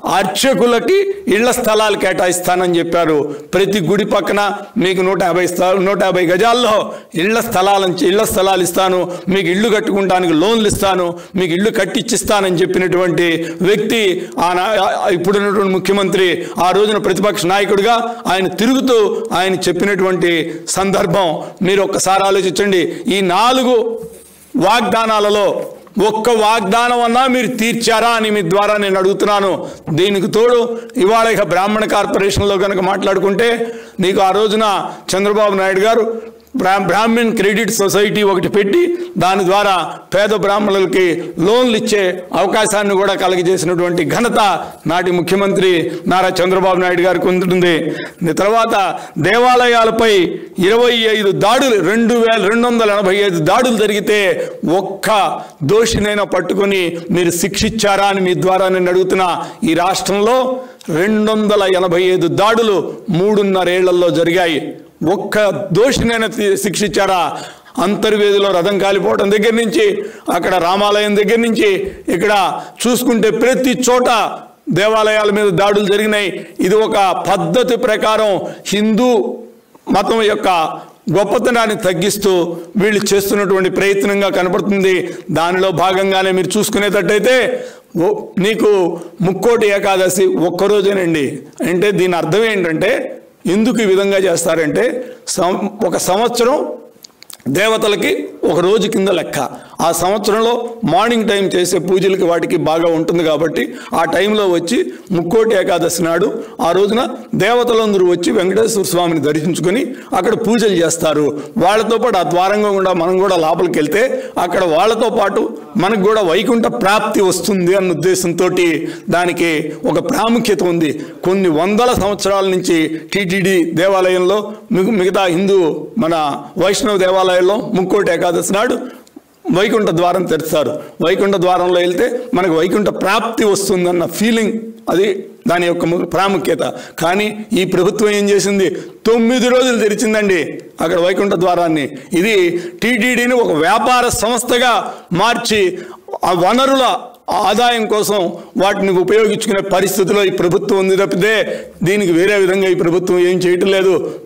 అర్చకులకి ఇళ్ల స్థలాలు కేటాయిస్తానని చెప్పారు ప్రతి గుడి పక్కన మీకు నూట యాభై స్థలాలు నూట యాభై గజాల్లో ఇళ్ల స్థలాలు ఇళ్ల స్థలాలు ఇస్తాను మీకు ఇల్లు కట్టుకుంటానికి లోన్లు ఇస్తాను మీకు ఇల్లు కట్టిచ్చిస్తానని చెప్పినటువంటి వ్యక్తి ఆ నా- ఇప్పుడున్నటువంటి ముఖ్యమంత్రి ఆ రోజున ప్రతిపక్ష నాయకుడిగా ఆయన తిరుగుతూ ఆయన చెప్పినటువంటి సందర్భం మీరు ఒక్కసారి ఆలోచించండి ఈ నాలుగు వాగ్దానాలలో ఒక్క వాగ్దానం అన్నా మీరు తీర్చారా అని మీ ద్వారా నేను అడుగుతున్నాను దీనికి తోడు ఇవాళ ఇక బ్రాహ్మణ కార్పొరేషన్లో కనుక మాట్లాడుకుంటే నీకు ఆ రోజున చంద్రబాబు నాయుడు గారు బ్రా బ్రాహ్మణ్ క్రెడిట్ సొసైటీ ఒకటి పెట్టి దాని ద్వారా పేద బ్రాహ్మణులకి లోన్లు ఇచ్చే అవకాశాన్ని కూడా కలగజేసినటువంటి ఘనత నాటి ముఖ్యమంత్రి నారా చంద్రబాబు నాయుడు గారికి ఉంటుంది తర్వాత దేవాలయాలపై ఇరవై ఐదు దాడులు రెండు వేల రెండు వందల ఎనభై ఐదు దాడులు జరిగితే ఒక్క దోషినైనా పట్టుకొని మీరు శిక్షించారా అని మీ ద్వారా నేను అడుగుతున్నా ఈ రాష్ట్రంలో రెండు వందల ఎనభై ఐదు దాడులు మూడున్నరేళ్లలో జరిగాయి ఒక్క దోషినైనా తీ- శిక్షించారా అంతర్వేదిలో రథం కాలిపోవడం దగ్గర నుంచి అక్కడ రామాలయం దగ్గర నుంచి ఇక్కడ చూసుకుంటే ప్రతి చోట దేవాలయాల మీద దాడులు జరిగినాయి ఇది ఒక పద్ధతి ప్రకారం హిందూ మతం యొక్క గొప్పతనాన్ని తగ్గిస్తూ వీళ్ళు చేస్తున్నటువంటి ప్రయత్నంగా కనపడుతుంది దానిలో భాగంగానే మీరు చూసుకునేటట్టయితే ఓ నీకు ముక్కోటి ఏకాదశి ఒక్కరోజేనండి అంటే దీని అర్థం ఏంటంటే ఎందుకు ఈ విధంగా చేస్తారంటే సం- ఒక సంవత్సరం దేవతలకి ఒక రోజు కింద లెక్క ఆ సంవత్సరంలో మార్నింగ్ టైం చేసే పూజలకి వాటికి బాగా ఉంటుంది కాబట్టి ఆ టైంలో వచ్చి ముక్కోటి ఏకాదశి నాడు ఆ రోజున దేవతలందరూ వచ్చి వెంకటేశ్వర స్వామిని దర్శించుకొని అక్కడ పూజలు చేస్తారు వాళ్ళతో పాటు ఆ ద్వారంగా కూడా మనం కూడా లోపలికి వెళ్తే అక్కడ వాళ్ళతో పాటు మనకు కూడా వైకుంఠ ప్రాప్తి వస్తుంది అన్న ఉద్దేశంతో దానికి ఒక ప్రాముఖ్యత ఉంది కొన్ని వందల సంవత్సరాల నుంచి టీటీడీ దేవాలయంలో మిగ- మిగతా హిందూ మన వైష్ణవ దేవాలయంలో ముక్కోటి ఏకాదశి నాడు వైకుంఠ ద్వారం తెరుస్తారు వైకుంఠ ద్వారంలో వెళ్తే మనకు వైకుంఠ ప్రాప్తి వస్తుందన్న ఫీలింగ్ అది దాని యొక్క ము- ప్రాముఖ్యత కానీ ఈ ప్రభుత్వం ఏం చేసింది తొమ్మిది రోజులు తెరిచిందండి అక్కడ వైకుంఠ ద్వారాన్ని ఇది టీటీడీని ఒక వ్యాపార సంస్థగా మార్చి ఆ వనరుల ఆదాయం కోసం వాటిని ఉపయోగించుకునే పరిస్థితిలో ఈ ప్రభుత్వం ఉంది తప్పితే దీనికి వేరే విధంగా ఈ ప్రభుత్వం ఏం చేయటం లేదు